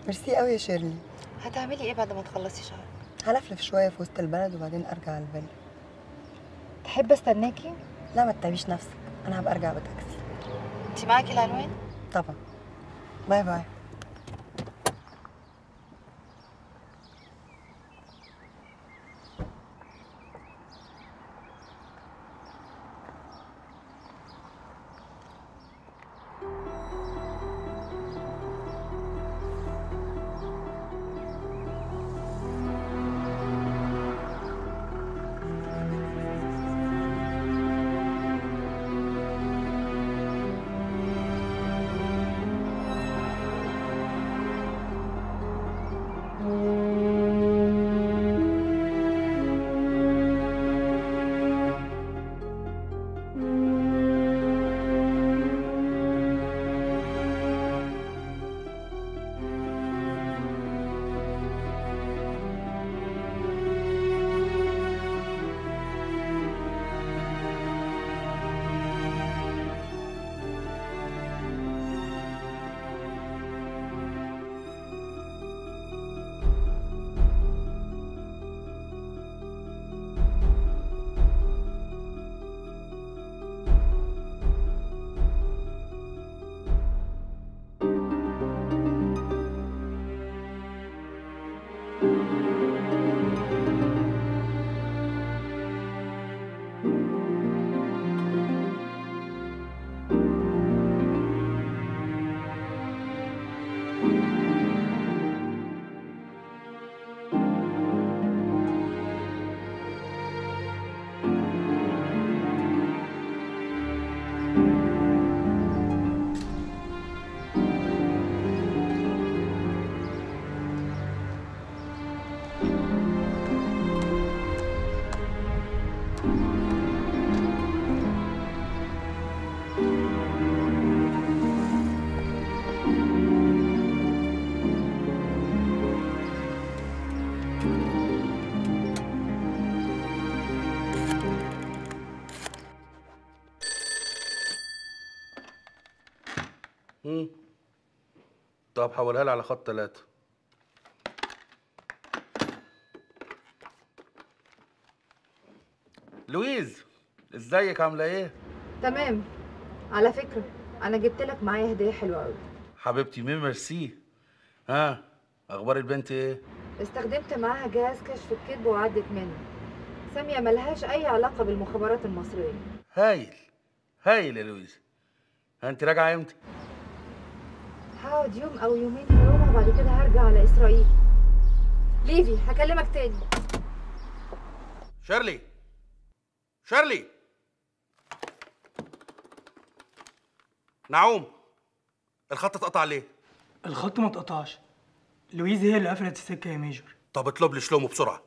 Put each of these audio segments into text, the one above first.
ميرسي قوي يا شيرلي هتعملي ايه بعد ما تخلصي شهر هلفلف شويه في وسط البلد وبعدين ارجع الفيلا تحب استناكي لا ما تتعبيش نفسك انا هبقى ارجع بتاكسي انت معاكي العنوان طبعا باي باي مم. طب حولها لي على خط ثلاثة لويز ازيك عاملة ايه؟ تمام على فكره انا جبت لك معايا هديه حلوه قوي حبيبتي مين ميرسي ها اخبار البنت ايه؟ استخدمت معاها جهاز كشف الكذب وعدت منه ساميه ملهاش اي علاقه بالمخابرات المصريه هايل هايل يا لويز ها انت راجعة امتى؟ هقعد يوم او يومين في روما وبعد كده هرجع على اسرائيل ليفي هكلمك تاني شيرلي شيرلي نعوم الخط اتقطع ليه؟ الخط ما اتقطعش لويز هي اللي قفلت السكه يا ميجور طب اطلب لي شلومو بسرعة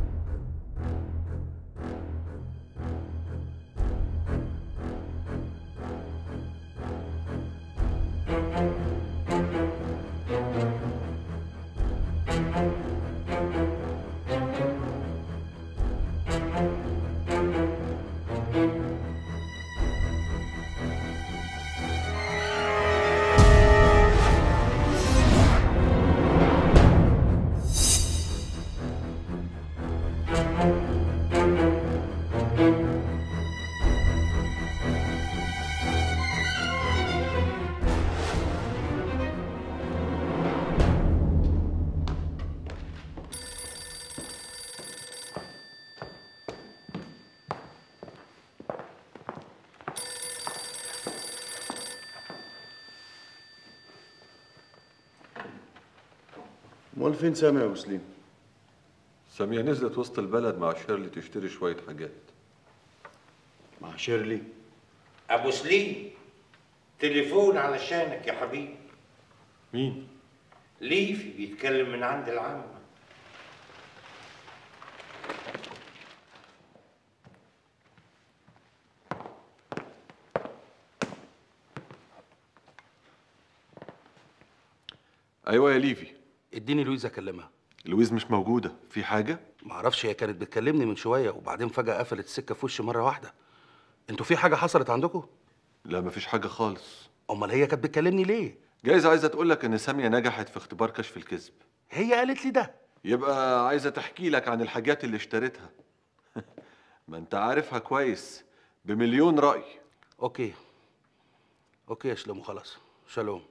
امال فين سامي يا ابو سليم سامية نزلت وسط البلد مع شيرلي تشتري شوية حاجات مع شيرلي ابو سليم تليفون علشانك يا حبيبي مين؟ ليفي بيتكلم من عند العم أيوة يا ليفي اديني لويز اكلمها لويز مش موجودة في حاجة؟ معرفش هي كانت بتكلمني من شوية وبعدين فجأة قفلت السكة في وشي مرة واحدة انتوا في حاجة حصلت عندكم؟ لا مفيش حاجة خالص امال هي كانت بتكلمني ليه؟ جايز عايزة تقول لك إن سامية نجحت في اختبار كشف الكذب هي قالت لي ده يبقى عايزة تحكي لك عن الحاجات اللي اشتريتها ما انت عارفها كويس بمليون رأي اوكي اوكي يا شلومو خلاص شالوم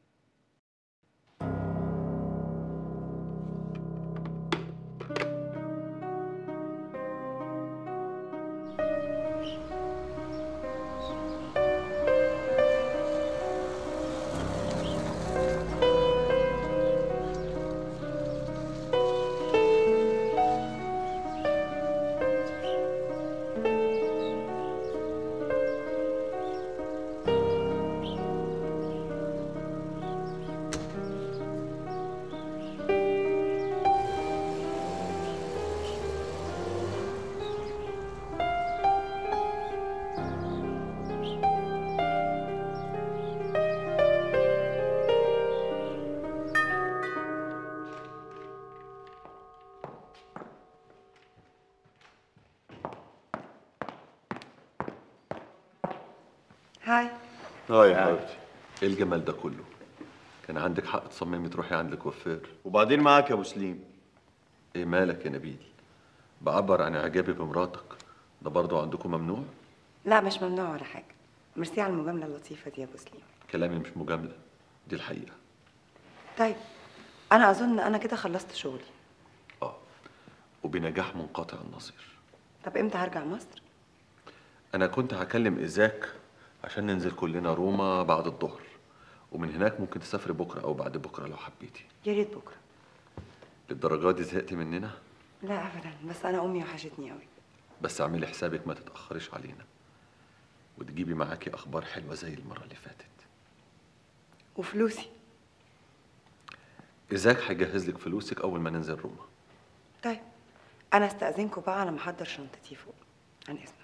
هاي اه يا حبيبتي ايه الجمال ده كله كان عندك حق تصممي تروحي عند الكوافير وبعدين معاك يا ابو سليم ايه مالك يا نبيل بعبر عن اعجابي بمراتك ده برضو عندكم ممنوع لا مش ممنوع ولا حاجة ميرسي على المجاملة اللطيفة دي يا أبو سليم كلامي مش مجاملة دي الحقيقة طيب أنا أظن أنا كده خلصت شغلي اه وبنجاح منقطع النظير طب إمتى هرجع مصر؟ انا كنت هكلم ايزاك عشان ننزل كلنا روما بعد الظهر ومن هناك ممكن تسافري بكره او بعد بكره لو حبيتي يا ريت بكرة للدرجه دي زهقتي مننا لا أبدا بس أنا أمي وحشتني أوي بس اعملي حسابك ما تتاخريش علينا وتجيبي معاكي اخبار حلوه زي المره اللي فاتت وفلوسي ايزاك هيجهز لك فلوسك اول ما ننزل روما طيب أنا أستأذنكم بقى على ما أحضر شنطتي فوق عن إذنكم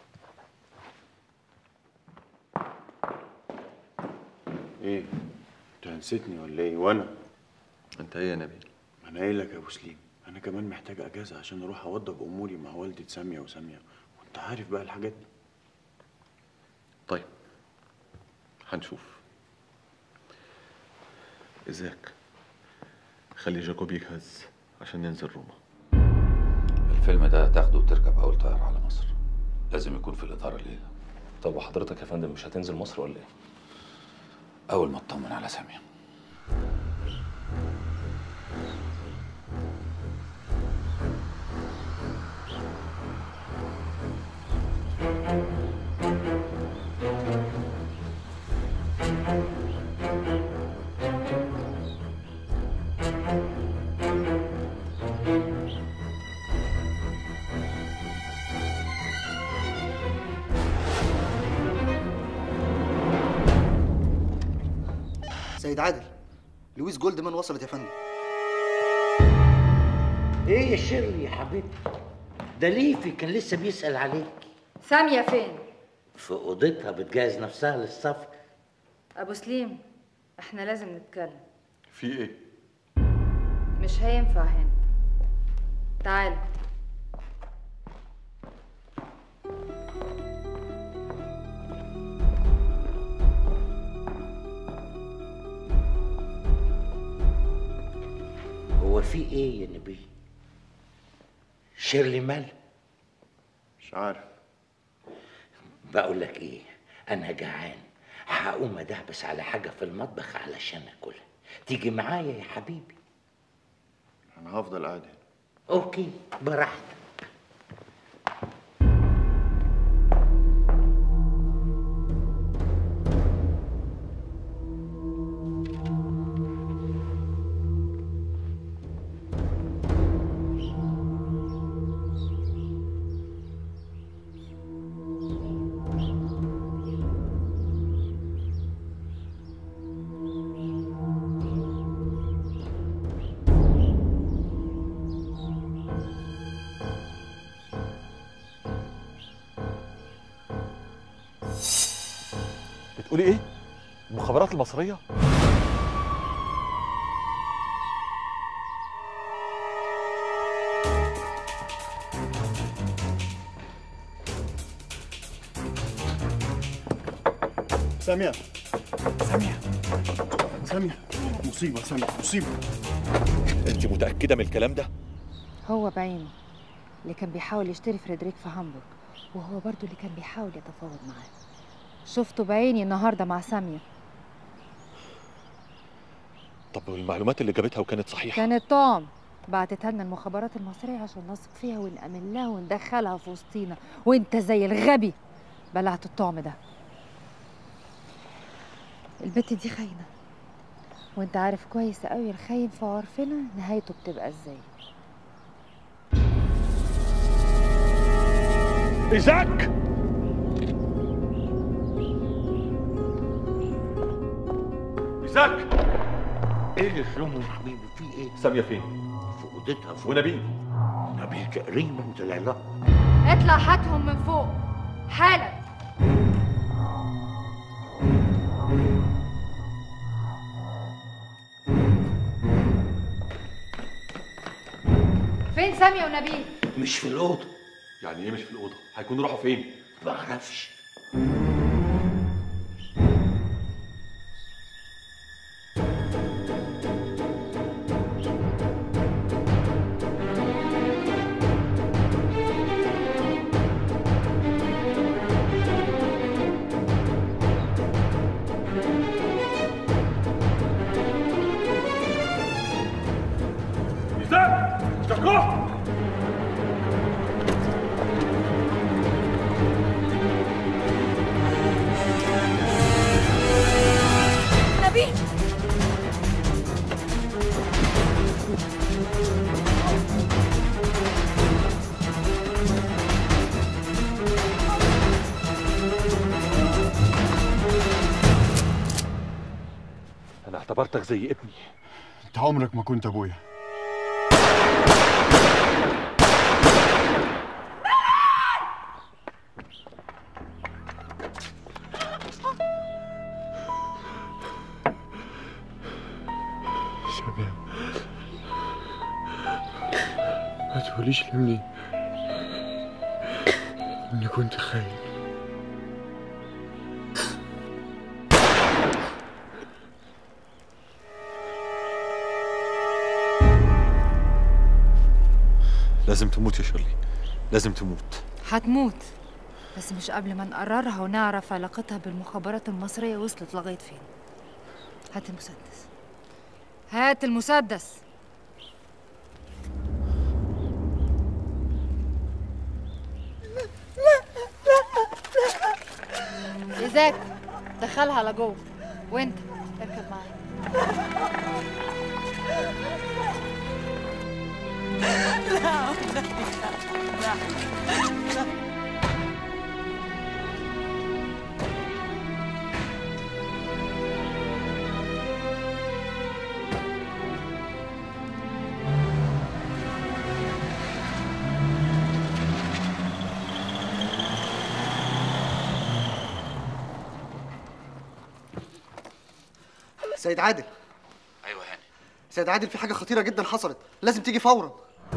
ايه انت نسيتني ولا ايه وانا انت ايه يا نبيل ما انا قايل لك يا ابو سليم انا كمان محتاج اجازه عشان اروح اوضب اموري مع والده ساميه وساميه وانت عارف بقى الحاجات دي طيب هنشوف ايزاك خلي جاكوب يجهز عشان ننزل روما الفيلم ده هتاخده وتركب اول طياره على مصر لازم يكون في الاطار الليله طب وحضرتك يا فندم مش هتنزل مصر ولا ايه؟ اول ما اطمن على ساميه سيد عادل لويس جولدمان وصلت يا فندم ايه يا شيرلي يا حبيبتي ده ليفي كان لسه بيسأل عليك سامية فين؟ في اوضتها بتجهز نفسها للسفر أبو سليم احنا لازم نتكلم في ايه مش هينفع هنا تعال هو في ايه يا نبيل شيرلي مال مش عارف بقول لك ايه انا جعان هقوم ادعبس على حاجه في المطبخ علشان اكلها تيجي معايا يا حبيبي انا هفضل قاعد هنا اوكي براحتك بتقولي ايه المخابرات المصريه ساميه سامية سامية مصيبة سامية مصيبة انت متاكده من الكلام ده هو بعينه اللي كان بيحاول يشتري فريدريك في هامبورغ وهو برضو اللي كان بيحاول يتفاوض معاه شفته بعيني النهارده مع سامية طب والمعلومات اللي جابتها وكانت صحيحه كانت توم بعتتها لنا المخابرات المصرية عشان نثق فيها ونأمن لها وندخلها في وسطينا وانت زي الغبي بلعت الطعم ده البت دي خاينة وانت عارف كويس قوي الخاين في عرفنا نهايته بتبقى ازاي ايزاك ايزاك ايه اللي سلومه يا حبيبي في ايه؟ ساميه فين في اوضتها فوق ونبيل نبيل تقريبا طلع لها اطلع هاتهم من فوق حالا فين سامية ونبيل؟ مش في الاوضه يعني ايه مش في الاوضه هيكونوا راحوا فين ما اعرفش ايزاك شكوه نبيل انا اعتبرتك زي ابني انت عمرك ما كنت ابويا سامية ما تقوليش لمني اني كنت خاين لازم تموت يا شيرلي لازم تموت هتموت بس مش قبل ما نقررها ونعرف علاقتها بالمخابرات المصرية وصلت لغاية فين هات المسدس هات المسدس إيزاك دخلها لجوه وانت اركب معايا سيد عادل ايوه هاني سيد عادل في حاجه خطيره جدا حصلت لازم تيجي فورا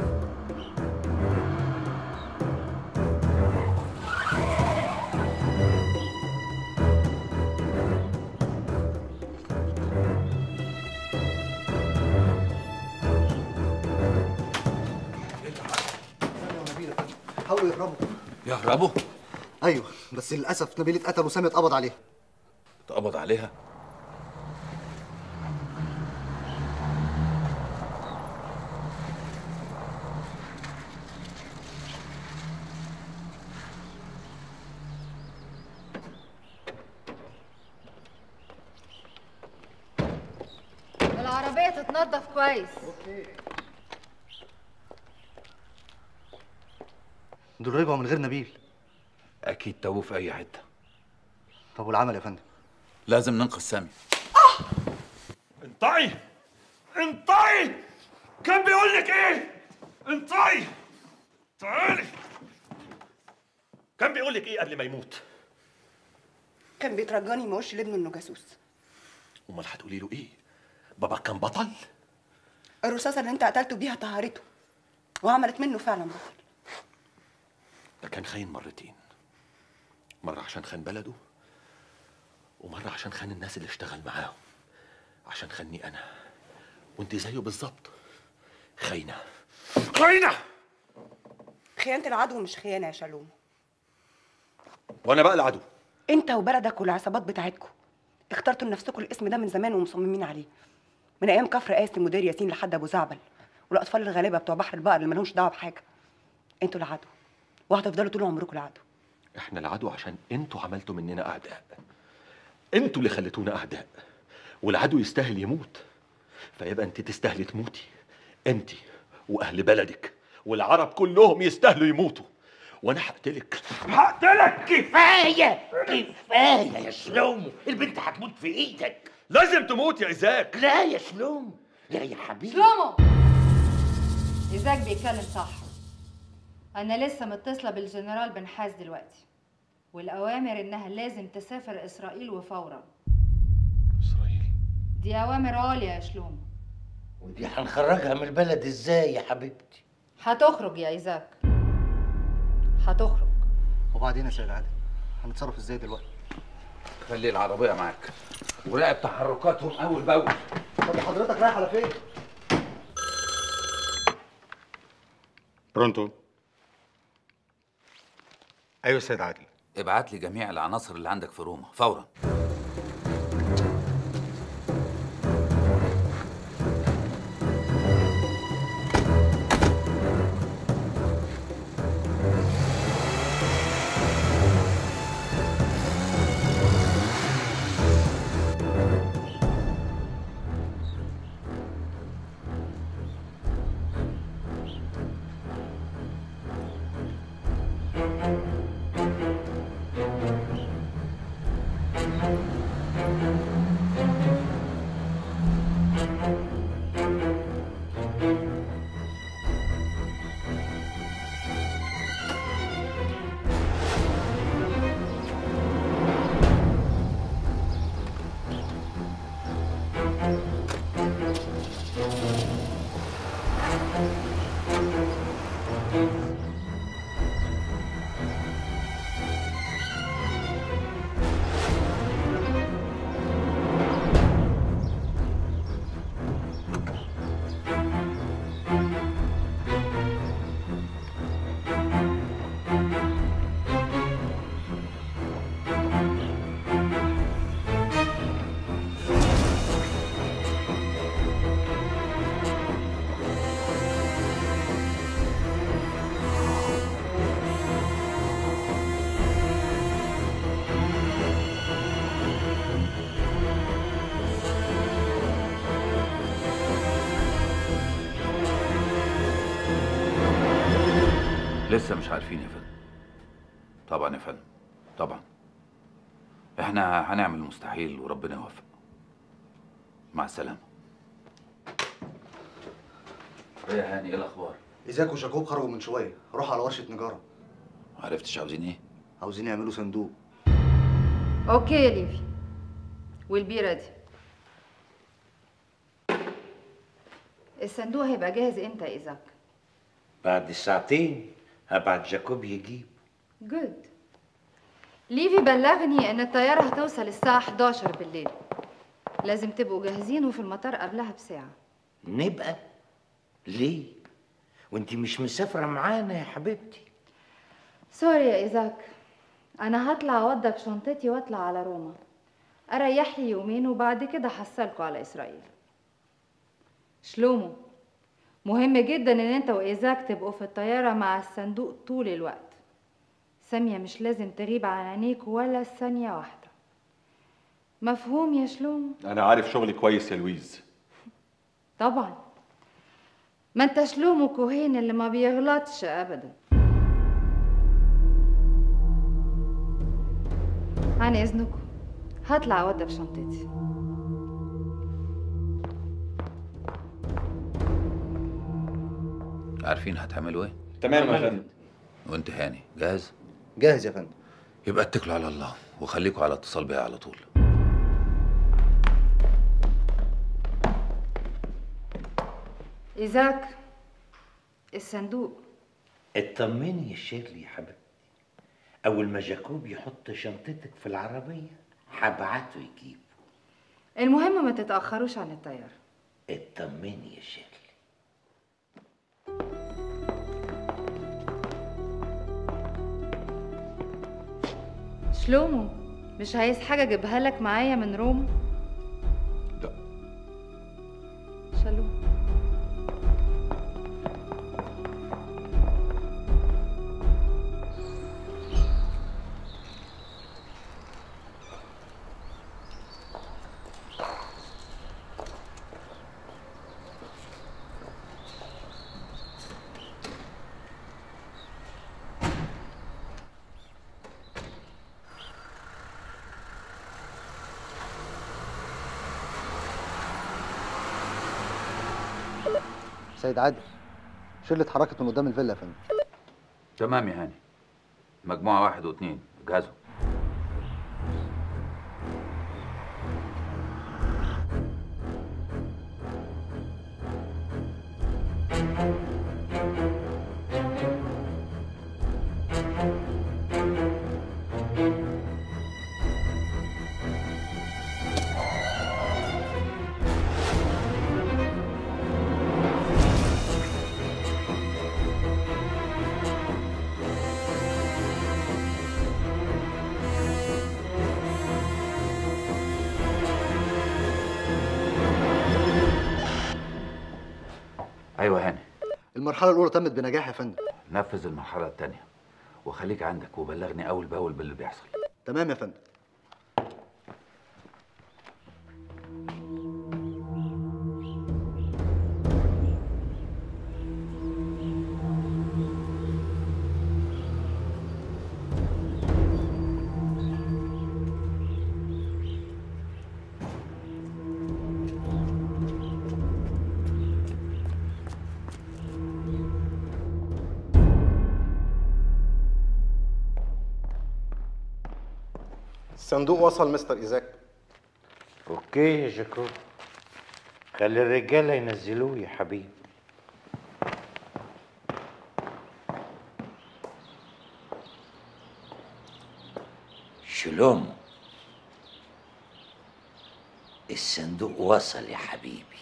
حاولوا يهربوا يهربوا ايوه بس للاسف نبيل اتقتل وسامي اتقبض عليه اتقبض عليها العربية تتنضف كويس دول رجعوا من غير نبيل اكيد توه في اي حته طب والعمل يا فندم لازم ننقذ سامي انطعي انطعي كان بيقول لك ايه انطعي تعالي كان بيقول لك ايه قبل ما يموت كان بيترجاني ما اقولش لابنه انه جاسوس امال هتقولي له ايه بابا كان بطل الرصاصه اللي انت قتلته بيها طهرته وعملت منه فعلا بطل ده كان خاين مرتين مرة عشان خان بلده ومرة عشان خان الناس اللي اشتغل معاهم عشان خني انا وانت زيه بالظبط خاينه خاينه خيانة العدو مش خيانة يا شالوم وانا بقى العدو انت وبلدك والعصابات بتاعتكم اخترتوا لنفسكم الاسم ده من زمان ومصممين عليه من ايام كفر قاسم ودير ياسين لحد ابو زعبل والاطفال الغلابه بتوع بحر البقر اللي مالهمش دعوه بحاجه انتوا العدو وهتفضلوا طول عمركم العدو احنا العدو عشان انتوا عملتوا مننا اعداء انتوا اللي خليتونا اعداء والعدو يستاهل يموت فيبقى انت تستاهلي تموتي انت واهل بلدك والعرب كلهم يستاهلوا يموتوا وانا هقتلك هقتلك كفايه كفايه يا شلومو البنت هتموت في ايدك لازم تموت يا ايزاك لا يا شلومو لا يا حبيبي شلومو إيزاك بيتكلم صح أنا لسه متصلة بالجنرال بن حاز دلوقتي والأوامر إنها لازم تسافر إسرائيل وفورا إسرائيل دي أوامر عليا يا شلومو ودي هنخرجها من البلد ازاي يا حبيبتي هتخرج يا إيزاك هتخرج وبعدين يا سيد عادل هنتصرف ازاي دلوقتي خلي العربية معاك وراقب تحركاتهم أول بأول طب حضرتك رايح على فين؟ برونتو ايوه سيد عادل ابعت لي جميع العناصر اللي عندك في روما فورا لسه مش عارفين يا فندم طبعا يا فندم طبعا احنا هنعمل المستحيل وربنا يوفق مع السلامة ايه يا هاني ايه الاخبار ايزاك وجاكوب خرجوا من شويه روح على ورشه نجاره عرفتش عاوزين ايه عاوزين يعملوا صندوق أوكي يا ليفي والبيرة دي الصندوق هيبقى جاهز امتى يا إيزاك؟ بعد ساعتين هبعت جاكوب يجيب جود ليفي بلغني ان الطيارة هتوصل الساعة 11 بالليل لازم تبقوا جاهزين وفي المطار قبلها بساعة نبقى ليه وانت مش مسافره معانا يا حبيبتي سوري يا إيزاك أنا هطلع أوضب شنطتي وأطلع على روما أريح لي يومين وبعد كده حصلكوا على إسرائيل شلومو مهم جدا إن أنت وإيزاك تبقوا في الطيارة مع الصندوق طول الوقت سامية مش لازم تغيب عن عينيك ولا ثانية واحدة مفهوم يا شلومو؟ انا عارف شغلي كويس يا لويز طبعا ما انت شلومو كوهين اللي ما بيغلطش ابدا عن اذنكم هطلع اوضب شنطتي عارفين هتعملوا ايه تمام يا فندم وانت هاني جاهز جاهز يا فندم يبقى اتكلوا على الله وخليكوا على اتصال بيا على طول ايزاك الصندوق اطمني يا شيرلي يا حبيبتي اول ما جاكوب يحط شنطتك في العربيه هبعته يجيب المهم ما تتأخروش عن الطيارة اطمني يا شيخ شلومو مش عايز حاجة اجيبها لك معايا من روما؟ لا. شالوم سيد عادل شلة اتحركت من قدام الفيلا يا فندم تمام يا هاني مجموعة واحد واثنين اجهزوا ايوه هاني المرحلة الأولى تمت بنجاح يا فندم نفذ المرحلة التانية وخليك عندك وبلغني أول بأول باللي بيحصل تمام يا فندم الصندوق وصل مستر إيزاك اوكي يا جاكوب خلي الرجاله ينزلوه يا حبيبي شلوم الصندوق وصل يا حبيبي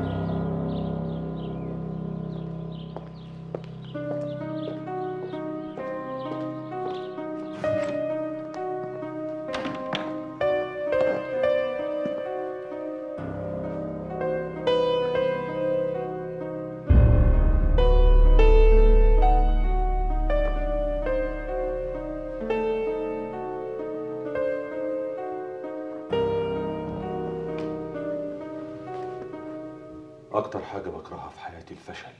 أكتر حاجة بكرهها في حياتي الفشل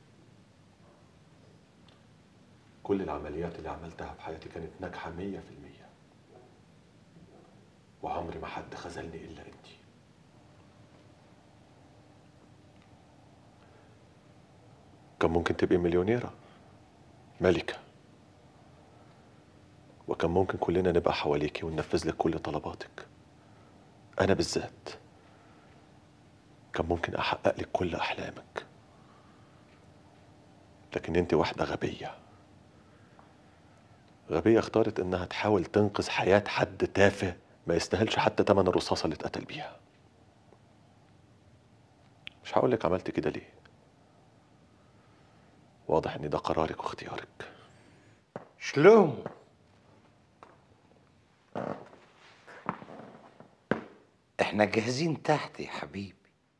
كل العمليات اللي عملتها في حياتي كانت ناجحة مية في المية وعمري ما حد خذلني إلا أنتي كان ممكن تبقي مليونيرة ملكة وكان ممكن كلنا نبقى حواليكي وننفذ لك كل طلباتك أنا بالذات كان ممكن أحقق لك كل أحلامك لكن أنت واحدة غبية غبية اختارت إنها تحاول تنقذ حياة حد تافه ما يستاهلش حتى تمن الرصاصة اللي اتقتل بيها مش هقول لك عملت كده ليه واضح إن ده قرارك واختيارك شلوم احنا جاهزين تحت يا حبيبي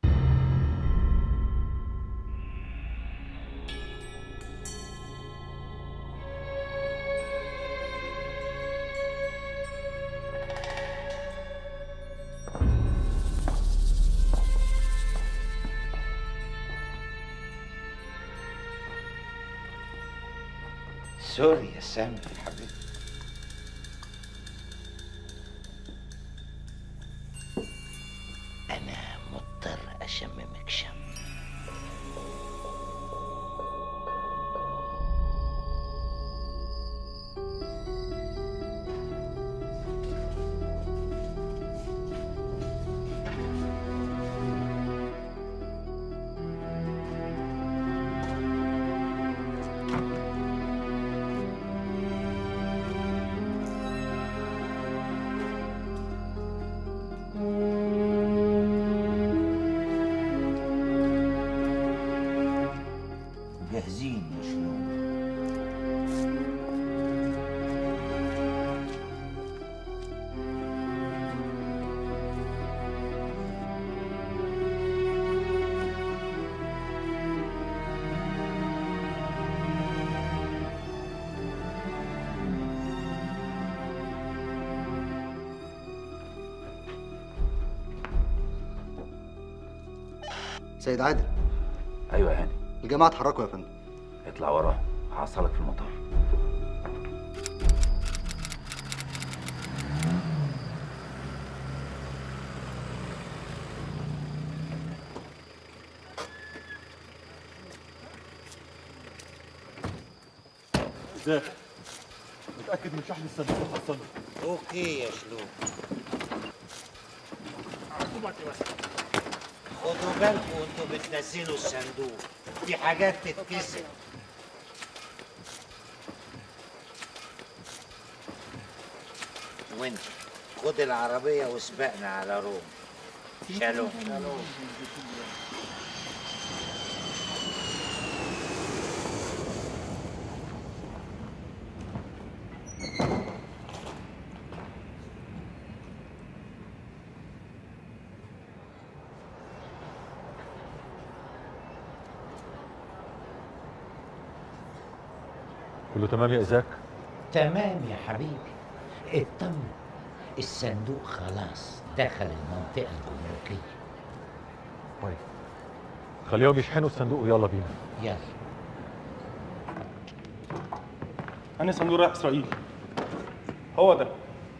سوري يا سامي يا حبيبي أنا مضطر أشممك شم سيد عادل ايوه يا هاني الجماعه اتحركوا يا فندم اطلع وراه هحصلك في المطار ازاي متاكد من شحن الصندوق وحصله اوكي يا شلوم خدوا بالكم وانتوا بتنزلوا الصندوق في حاجات تتكسر وانت خد العربية واسبقنا على روم شالوم شالوم كله تمام يا إيزاك تمام يا حبيبي اطمن الصندوق خلاص دخل المنطقة الجمركية طيب خليهم يشحنوا الصندوق ويلا بينا يلا انا صندوق رايح اسرائيل هو ده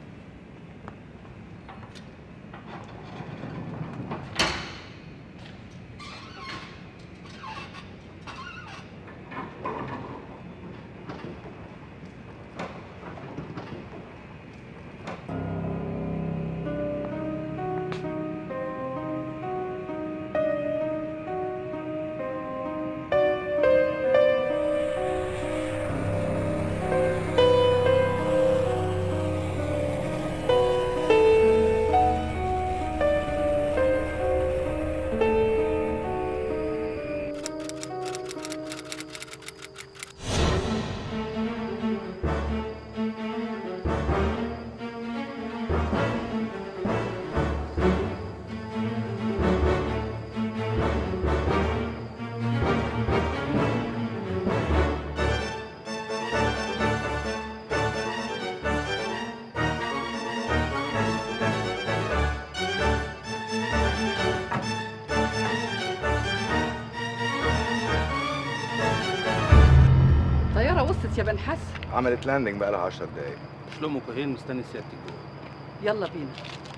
طيارة وصلت يا بن حسن عملت لاندنج بقى لها 10 دقايق شلومو كوهين مستني سيادتك جوه يلا بينا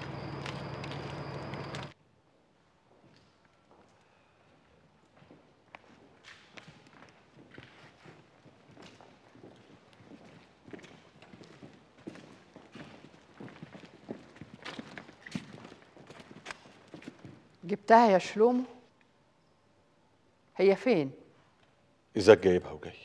جبتها يا شلومو هي فين إيزاك جايبها وجاي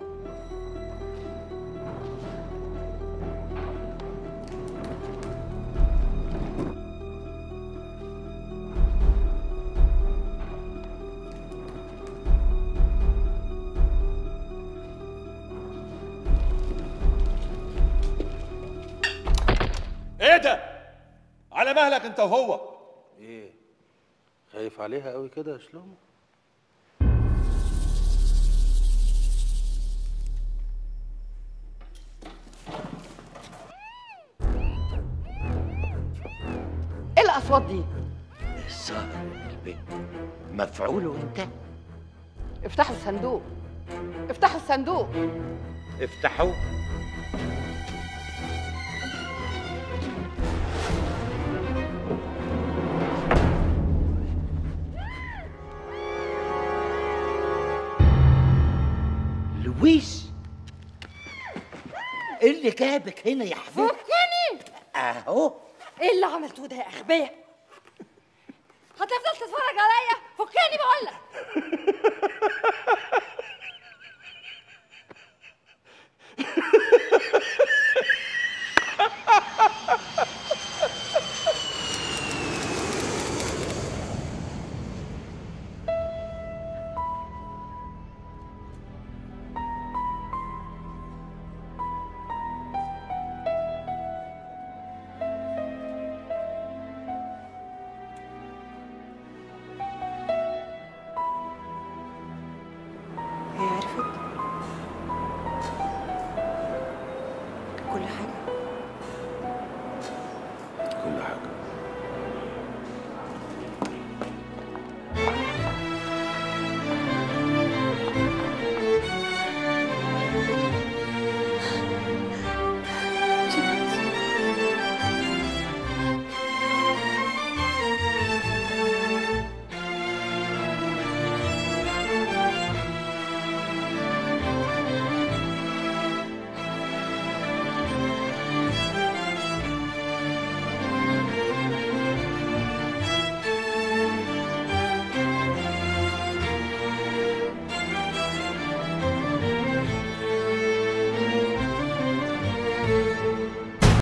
ايه ده على مهلك انت وهو ايه خايف عليها قوي كده يا شلومو ايه الاصوات دي الظاهر البيت مفعول وانت افتحوا الصندوق افتحوا الصندوق افتحوا لويس ايه اللي جابك هنا يا حبيبي فكني اهو ايه اللي عملتوه ده يا اغبياء هتفضل تتفرج عليا فكني بقول لك